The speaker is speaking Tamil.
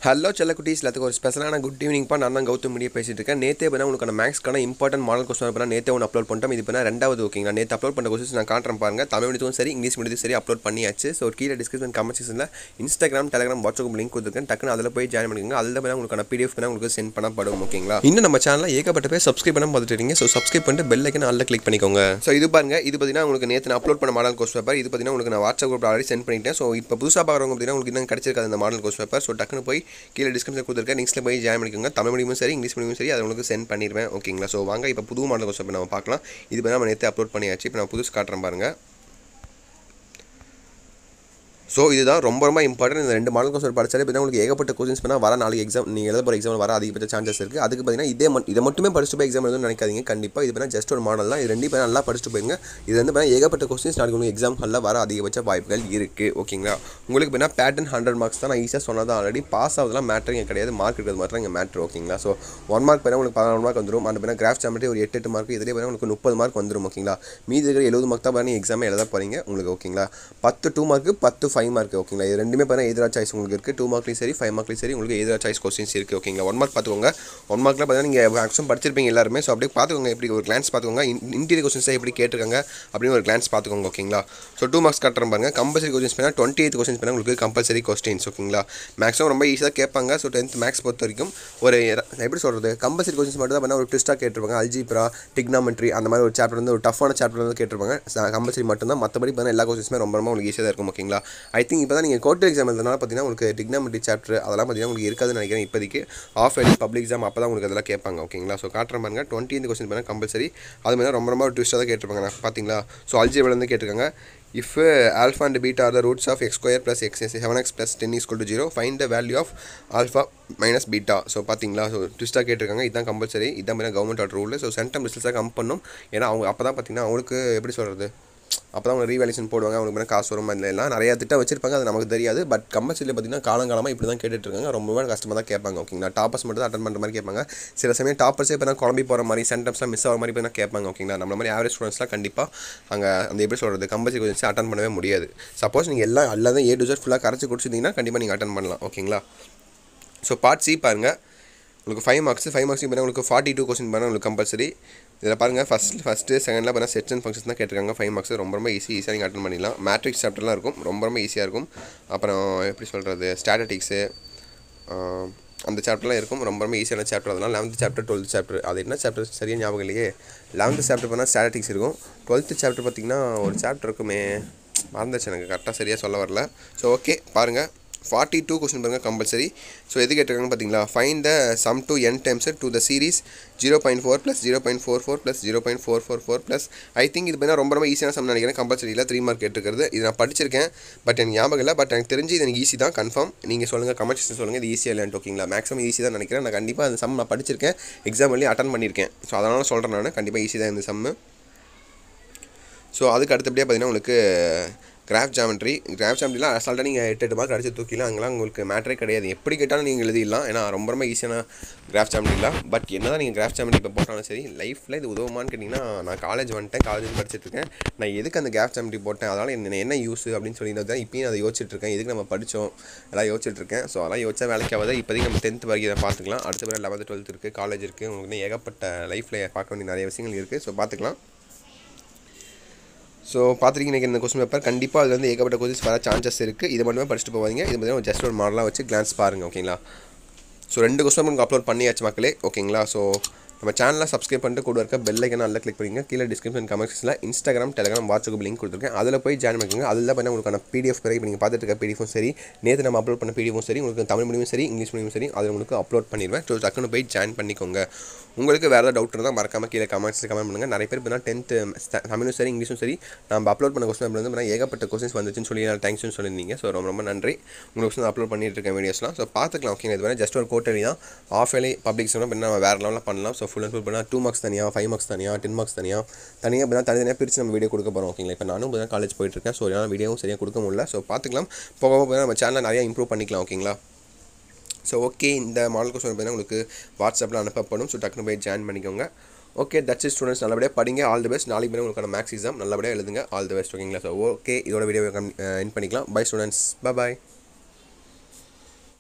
ஹலோ செல்லக்குட்டீஸ் எல்லாத்துக்கும் ஒரு ஸ்பெஷலான குட் ஈவினிங்ப்பா நான் தான் கௌதம் முடிய பேசிட்டு இருக்கேன் நேற்றே பண்ணால் உங்களுக்கான மேக்ஸ்க்கான இம்பார்ட்டன்ட் மாடல் கொஸ்டின் பண்ணால் நேற்றே ஒன்று அப்லோட் பண்ணிட்டோம் இது பண்ணால் ரெண்டாவது ஓகேங்களா நேற்று அப்லோட் பண்ண கொஸ்டின்ஸ் நான் காட்டுறேன் பாருங்க தமிழ் மீடியத்தும் சரி இங்கிலீஷ் மீடியத்தும் சரி அப்லோட் பண்ணியாச்சு ஸோ கீழே டிஸ்கிரிப்ஷன் கமெண்ட் செக்ஷனில் இன்ஸ்டாகிராம் டெலிகிராம் வாட்ஸ்அப் லிங்க் கொடுத்துருக்கேன் டக்குன்னு அதில் போய் ஜாயின் பண்ணிக்கோங்க அதில் பண்ணால் உங்களுக்கான பிடிஎஃப் பண்ணால் உங்களுக்கு சென்ட் பண்ணப்படும் ஓகேங்களா இன்னும் நம்ம சேனலில் ஏகப்பட்ட பேர் சப்ஸ்கிரைப் பண்ண பார்த்துட்டு இருக்கீங்க ஸோ சப்ஸ்கிரைப் பண்ணிட்டு பெல் ஐக்கன் அதில் கிளிக் பண்ணிக்கோங்க ஸோ இது பாருங்க இது பார்த்தீங்கன்னா உங்களுக்கு நேற்று நான் அப்லோட் பண்ண மாடல் கோர்ஸ் பேப்பர் இது பார்த்தீங்கன்னா உங்களுக்கு நான் வாட்ஸ்அப் குரூப் ஆல்ரெடி சென்ட் பண்ணிட்டேன் ஸோ இப்போ புதுசாக பார்க்குறவங்க பார்த்தீங்கன்னா உங்களுக்கு இன்னும் கிடச்சிருக்காது அந்த மாடல் கோர்ஸ் பேப்பர் ஸோ டக்குன்னு போய் கீழே டிஸ்கிரிப்ஷன் கொடுத்துருக்கேன் நெக்ஸ்ட்டில் போய் ஜாயின் பண்ணிக்கோங்க தமிழ் மீடியமும் சரி இங்கிலீஷ் மீடியமும் சரி அதை உங்களுக்கு சென்ட் பண்ணிடுவேன் ஓகேங்களா ஸோ வாங்க இப்போ புது மாடல் கோர்ஸ் பேப்பர் நம்ம பார்க்கலாம் இது பார்த்தா நம்ம நேற்று அப்லோட் பண்ணியாச்சு இப்போ நான் புதுசு காட்டுறேன் பாருங்க ஸோ இதுதான் ரொம்ப ரொம்ப இம்பார்ட்டன்ட் இந்த ரெண்டு மாடல் கோர்ஸ் படிச்சாலே பார்த்தீங்கன்னா உங்களுக்கு ஏகப்பட்ட கொஸ்டின்ஸ் பண்ணால் வர நாளைக்கு எக்ஸாம் நீங்கள் எழுத போகிற எக்ஸாம் வர அதிகபட்ச சான்சஸ் இருக்குது அதுக்கு பார்த்தீங்கன்னா இதே மட் இதை மட்டுமே படிச்சுட்டு போய் எக்ஸாம் எழுதணும்னு நினைக்காதீங்க கண்டிப்பாக இது பார்த்தீங்கன்னா ஜஸ்ட் ஒரு மாடல் தான் இது ரெண்டு பேரும் நல்லா படிச்சுட்டு போயிருங்க இது வந்து பார்த்தீங்கன்னா ஏகப்பட்ட கொஸ்டின்ஸ் நாளைக்கு உங்களுக்கு எக்ஸாம் ஹாலில் வர அதிகபட்ச வாய்ப்புகள் இருக்குது ஓகேங்களா உங்களுக்கு பார்த்தீங்கன்னா பேட்டர்ன் ஹண்ட்ரட் மார்க்ஸ் தான் நான் ஈஸியாக சொன்னதான் ஆல்ரெடி பாஸ் ஆகுதுலாம் மேட்ரு இங்கே கிடையாது மார்க் இருக்கிறது மட்டும் இங்கே மேட்ரு ஓகேங்களா ஸோ ஒன் மார்க் பார்த்தா உங்களுக்கு பதினாறு மார்க் வந்துடும் அந்த பார்த்தா கிராஃப் சாமெட்ரி ஒரு எட்டு எட்டு மார்க் இதிலே பார்த்தா உங்களுக்கு முப்பது மார்க் வந்துடும் ஓகேங்களா மீதி இருக்கிற எழுபது மார்க் தான் பாருங்க எக்ஸாமே எழுத போகிறீங்க உங்களுக்கு ஓகேங்களா பத்து டூ மார்க்கு பத்து ஃபைவ் மார்க் ஓகேங்களா இது ரெண்டுமே பாருங்க எதிரா சாய்ஸ் உங்களுக்கு இருக்குது டூ மார்க்லையும் சரி ஃபைவ் மார்க்லையும் சரி உங்களுக்கு எதிரா சாய்ஸ் கொஸ்டின்ஸ் இருக்குது ஓகேங்களா ஒன் மார்க் பார்த்துக்கோங்க ஒன் மார்க்கில் பார்த்தீங்கன்னா நீங்கள் மேக்ஸிமம் படிச்சிருப்பீங்க எல்லாருமே ஸோ அப்படியே பார்த்துக்கோங்க எப்படி ஒரு கிளான்ஸ் பார்த்துக்கோங்க இன்டீரியர் கொஸ்டின்ஸை எப்படி கேட்டிருக்காங்க அப்படின்னு ஒரு கிளான்ஸ் பார்த்துக்கோங்க ஓகேங்களா ஸோ டூ மார்க்ஸ் காட்டுறேன் பாருங்க கம்பல்சரி கொஸ்டின்ஸ் பண்ணால் டுவெண்ட்டி எயிட் கொஸ்டின்ஸ் பண்ணால் உங்களுக்கு கம்பல்சரி கொஸ்டின்ஸ் ஓகேங்களா மேக்ஸிமம் ரொம்ப ஈஸியாக கேட்பாங்க ஸோ டென்த் மேக்ஸ் பொறுத்த வரைக்கும் ஒரு நான் எப்படி சொல்கிறது கம்பல்சரி கொஸ்டின்ஸ் மட்டும் தான் பண்ணால் ஒரு ட்விஸ்ட்டாக கேட்டிருப்பாங்க அல்ஜிப்ரா டிக்னாமெட்ரி அந்த மாதிரி ஒரு சாப்டர் வந்து ஒரு டஃப்பான சாப்டர் வந்து கேட்டிருப்பாங்க கம்பல்சரி மட்டும் தான் மற்றபடி பார்த்தா எல்லா கொஸ்டின்ஸுமே ரொம்ப ரொம்ப உங்களுக்கு ஈஸியாக தான் இருக்கும் ஓகேங்களா ஐ திங்க் இப்போ தான் நீங்கள் கோர்ட் எக்ஸாம் எழுதுனால பார்த்தீங்கன்னா உங்களுக்கு டிக்னாமெட்ரி சாப்டர் அதெல்லாம் பார்த்தீங்கன்னா உங்களுக்கு இருக்காதுன்னு நினைக்கிறேன் இப்போதைக்கு ஆஃப் எலி பப்ளிக் எக்ஸாம் அப்போ தான் உங்களுக்கு அதெல்லாம் கேட்பாங்க ஓகேங்களா ஸோ காட்டுறேன் பாருங்க டுவெண்ட்டி இந்த கொஸ்டின் பண்ணால் கம்பல்சரி அது மாதிரி ரொம்ப ரொம்ப ட்விஸ்ட்டாக தான் கேட்டிருப்பாங்க நான் பார்த்தீங்களா ஸோ அல்ஜிபிலேருந்து கேட்டிருக்காங்க if alpha and beta are the roots of x square plus x seven x plus ten is to zero find the value of alpha minus beta so பார்த்தீங்களா ஸோ ட்விஸ்ட்டாக கேட்டிருக்காங்க இதுதான் கம்பல்சரி இதான் மாதிரி government order rule so centum ரிசல்ட்ஸாக கம் பண்ணும் ஏன்னா அவங்க அப்போ தான் பார்த்தீங்கன்னா அவங்களுக்கு எப்படி சொல்கிறது அப்போ தான் அவங்க ரீவேலேஷன் போடுவாங்க அவங்களுக்கு மேலே காசு வரும் அதில் எல்லாம் நிறையா திட்டம் வச்சிருப்பாங்க அது நமக்கு தெரியாது பட் கம்பல்சரியில் பார்த்தீங்கன்னா காலங்காலமாக இப்படி தான் கேட்டுட்டு இருக்காங்க ரொம்பவே கஷ்டமாக தான் கேட்பாங்க ஓகேங்களா டாப்பர்ஸ் மட்டும் தான் அட்டன் பண்ணுற மாதிரி கேட்பாங்க சில சமயம் டாப்பர்ஸே இப்போ குழம்பி போகிற மாதிரி சென்டம்ஸ்லாம் மிஸ் ஆகிற மாதிரி இப்போ கேட்பாங்க ஓகேங்களா நம்மள மாதிரி ஆவரேஜ் ஸ்டூடெண்ட்ஸ்லாம் கண்டிப்பாக அங்கே அந்த எப்படி சொல்கிறது கம்பல்சரி கொஸ்டின்ஸ் அட்டன் பண்ணவே முடியாது சப்போஸ் நீங்கள் எல்லாம் எல்லாத்தையும் ஏ டு ஜெட் ஃபுல்லாக கரைச்சி குடிச்சிருந்தீங்கன்னா கண்டிப்பாக நீங்கள் அட்டன் பண்ணலாம் ஓகேங்களா ஸோ பார்ட் சி பாருங்கள் உங்களுக்கு ஃபைவ் மார்க்ஸ் ஃபைவ் மார்க்ஸ் பார்த்தீங்கன்னா உங்களுக்கு ஃபார்ட்டி டூ கொஸ்டின் பண்ணால் உங்களுக்கு கம்பல்சரி இதில் பாருங்கள் ஃபஸ்ட் ஃபஸ்ட்டு செகண்டில் பார்த்தீங்கன்னா செட்ஸ் அண்ட் ஃபங்க்ஷன்ஸ் தான் கேட்டிருக்காங்க ஃபைவ் மார்க்ஸ் ரொம்ப ரொம்ப ஈஸி ஈஸியாக நீங்கள் அட்டன் பண்ணிடலாம் மேட்ரிக்ஸ் சாப்டர்லாம் இருக்கும் ரொம்ப ரொம்ப ஈஸியாக இருக்கும் அப்புறம் எப்படி சொல்கிறது ஸ்டாட்டிக்ஸு அந்த சாப்டர்லாம் இருக்கும் ரொம்ப ரொம்ப ஈஸியான சாப்டர் அதெல்லாம் லெவன்த் சாப்டர் டுவெல்த் சாப்டர் அது என்ன சாப்டர் சரியாக ஞாபகம் இல்லையே லெவன்த் சாப்டர் பண்ணால் ஸ்டாட்டிக்ஸ் இருக்கும் டுவெல்த்து சாப்டர் பார்த்திங்கன்னா ஒரு சாப்டர் இருக்குமே மறந்துச்சு எனக்கு கரெக்டாக சரியாக சொல்ல வரல ஸோ ஓகே பாருங்கள் ஃபார்ட்டி டூ கொஸ்டின் பாருங்கள் கம்பல்சரி ஸோ எது கேட்டிருக்காங்க பார்த்தீங்களா find the sum to n times to the series zero point four plus zero point four four plus zero point four four four plus I think இது பார்த்தீங்கன்னா ரொம்ப ரொம்ப ஈஸியான சம் நினைக்கிறேன் கம்பல்சரியில் த்ரீ மார்க் கேட்டிருக்கிறது இது நான் படிச்சிருக்கேன் பட் எனக்கு ஞாபகம் இல்லை பட் எனக்கு தெரிஞ்சு இது எனக்கு ஈஸி தான் கன்ஃபார்ம் நீங்கள் சொல்லுங்கள் கமெண்ட் செக்ஷன் சொல்லுங்கள் இது ஈஸியாக இல்லைன்னு ஓகேங்களா மேக்ஸிமம் ஈஸி தான் நினைக்கிறேன் நான் கண்டிப்பாக அந்த சம் நான் படிச்சிருக்கேன் எக்ஸாம் வழி அட்டன் பண்ணியிருக்கேன் ஸோ அதனால் சொல்கிறேன் நான் கண்டிப்பாக ஈஸி தான் இந்த சம்மு ஸோ அதுக்கு அடுத்தபடியாக பார்த்தீங்கன்னா உங்களுக்கு கிராஃப் ஜாமெட்ரி கிராஃப் ஜாமெட்ரிலாம் அசால்ட்டாக நீங்கள் எட்டு எட்டு மார்க் அடிச்சு தூக்கிலாம் அங்கெல்லாம் உங்களுக்கு மேட்டரே கிடையாது எப்படி கேட்டாலும் நீங்கள் எழுதிடலாம் ஏன்னா ரொம்ப ரொம்ப ஈஸியான கிராஃப் ஜாமெட்ரிலாம் பட் என்ன தான் நீங்கள் கிராஃப் ஜாமெட்ரி இப்போ போட்டாலும் சரி லைஃப்பில் இது உதவுமான்னு கேட்டிங்கன்னா நான் காலேஜ் வந்துட்டேன் காலேஜ் படிச்சுட்டு இருக்கேன் நான் எதுக்கு அந்த கிராஃப் ஜாமெட்ரி போட்டேன் அதனால் என்ன என்ன யூஸ் அப்படின்னு சொல்லி தான் இப்பயும் அதை யோசிச்சுட்டு இருக்கேன் எதுக்கு நம்ம படித்தோம் எல்லாம் யோசிச்சுட்டு இருக்கேன் ஸோ அதெல்லாம் யோசிச்சா வேலைக்கு ஆகாது இப்போதைக்கு நம்ம டென்த் வரைக்கும் இதை பார்த்துக்கலாம் அடுத்த பிறகு லெவன்த்து டுவெல்த் இருக்குது காலேஜ் இருக்குது உங்களுக்கு ஏகப்பட்ட லைஃப்பில் பார்க்க வேண்டிய நிறைய விஷயங்கள் இருக்குது ஸோ பார்த்துக்கலாம் ஸோ பார்த்துருக்கீங்க இந்த கொஸ்டின் பேப்பர் கண்டிப்பாக அதில் வந்து ஏகப்பட்ட கொஸ்டின்ஸ் வர சான்சஸ் இருக்குது இது மட்டுமே படிச்சுட்டு போவாங்க இது பார்த்தீங்கன்னா ஜஸ்ட் ஒரு மாடலாக வச்சு கிளான்ஸ் பாருங்கள் ஓகேங்களா ஸோ ரெண்டு கொஸ்டின் உங்களுக்கு அப்லோட் பண்ணியாச்சு மக்களே ஓகேங்களா ஸோ நம்ம சேனலில் சப்ஸ்கிரைப் பண்ணிட்டு கூட இருக்க பெல் ஐக்கன் நல்லா கிளிக் பண்ணிங்க கீழே டிஸ்கிரிப்ஷன் கமெண்ட்ஸில் இன்ஸ்டாகிராம் டெலிகிராம் வாட்ஸ்அப் லிங்க் கொடுத்துருக்கேன் அதில் போய் ஜாயின் பண்ணிக்கோங்க அதில் தான் பண்ணி உங்களுக்கான பிடிஎஃப் பிறகு இப்போ நீங்கள் பார்த்துட்டு இருக்க பிடிஎஃபும் சரி நேற்று நம்ம அப்லோட் பண்ண பிடிஎஃபும் சரி உங்களுக்கு தமிழ் மீடியம் சரி இங்கிலீஷ் மீடியம் சரி அதில் உங்களுக்கு அப்லோட் பண்ணிடுவேன் ஸோ டக்குன்னு போய் ஜாயின் பண்ணிக்கோங்க உங்களுக்கு வேறு ஏதாவது டவுட் இருந்தால் மறக்காமல் கீழே கமெண்ட்ஸில் கமெண்ட் பண்ணுங்கள் நிறைய பேர் இப்போ டென்த்து தமிழும் சரி இங்கிலீஷும் சரி நம்ம அப்லோட் பண்ண கொஸ்டின் வந்து பார்த்தா ஏகப்பட்ட கொஸ்டின்ஸ் வந்துச்சுன்னு சொல்லி நான் தேங்க்ஸ்னு சொல்லியிருந்தீங்க ஸோ ரொம்ப ரொம்ப நன்றி உங்களுக்கு கொஸ்டின் அப்லோட் பண்ணிட்டு இருக்கேன் வீடியோஸ்லாம் ஸோ பார்த்துக்கலாம் ஓகேங்க இது வேறு ஜஸ்ட் ஒரு கோட்டரி தான் ஆஃப் ஏலி பப்ளிக் சொன்னால் பண்ணால் நம்ம வேறு லெவலில் பண்ணலாம் ஸோ ஃபுல் அண்ட் ஃபுல் பண்ணால் டூ மார்க்ஸ் தனியாக ஃபைவ் மார்க்ஸ் தனியாக டென் மார்க்ஸ் தனியாக தனியாக இப்போ தனித்தனியாக பிரித்து நம்ம வீடியோ கொடுக்க போகிறோம் ஓகேங்களா இப்போ நானும் இப்போ காலேஜ் போயிட்டுருக்கேன் ஸோ என்னால் வீடியோவும் சரியாக கொடுக்க முடியல ஸோ பார்த்துக்கலாம் போக போக நம்ம சேனலில் நிறையா இம்ப்ரூவ் பண்ணிக்கலாம் ஓகேங்களா ஸோ ஓகே இந்த மாடல் கொஸ்டின் பார்த்தீங்கன்னா உங்களுக்கு வாட்ஸ்அப்பில் அனுப்பப்படும் ஸோ டக்குனு போய் ஜாயின் பண்ணிக்கோங்க ஓகே தட்ஸ் இட் ஸ்டூடெண்ட்ஸ் நல்லபடியாக படிங்க ஆல் தி பெஸ்ட் நாளைக்கு மேலே உங்களுக்கான மேக்ஸ் எக்ஸாம் நல்லபடியாக எழுதுங்க ஆல் தி பெஸ்ட் ஓகேங்களா ஸோ ஓகே இதோட வீடியோ என் பண்ணிக்கலாம் பை ஸ்டூடெண்ட்ஸ் பாய்